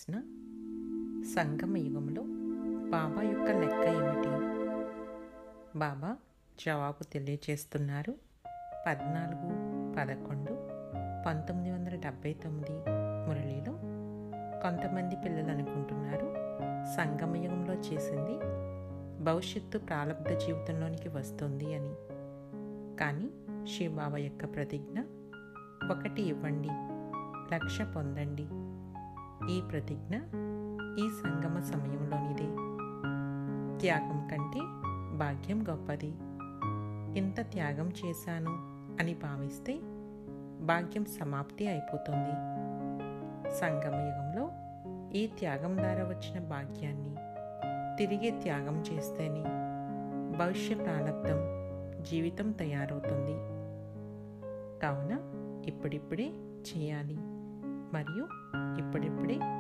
ప్రశ్న సంగమ యుగంలో బాబా యొక్క లెక్క ఏమిటి బాబా జవాబు తెలియచేస్తున్నారు పద్నాలుగు పదకొండు పంతొమ్మిది వందల డెబ్భై తొమ్మిది మురళిలో కొంతమంది పిల్లలు అనుకుంటున్నారు సంగమయుగంలో చేసింది భవిష్యత్తు ప్రారంభ జీవితంలోనికి వస్తుంది అని కానీ శివబాబా యొక్క ప్రతిజ్ఞ ఒకటి ఇవ్వండి లక్ష పొందండి ఈ ప్రతిజ్ఞ ఈ సంగమ సమయంలోనిదే త్యాగం కంటే భాగ్యం గొప్పది ఇంత త్యాగం చేశాను అని భావిస్తే భాగ్యం సమాప్తి అయిపోతుంది సంగమయుగంలో ఈ త్యాగం ద్వారా వచ్చిన భాగ్యాన్ని తిరిగి త్యాగం చేస్తేనే భవిష్య ప్రారంధం జీవితం తయారవుతుంది కావున ఇప్పుడిప్పుడే చేయాలి మరియు ఇప్పుడిప్పుడే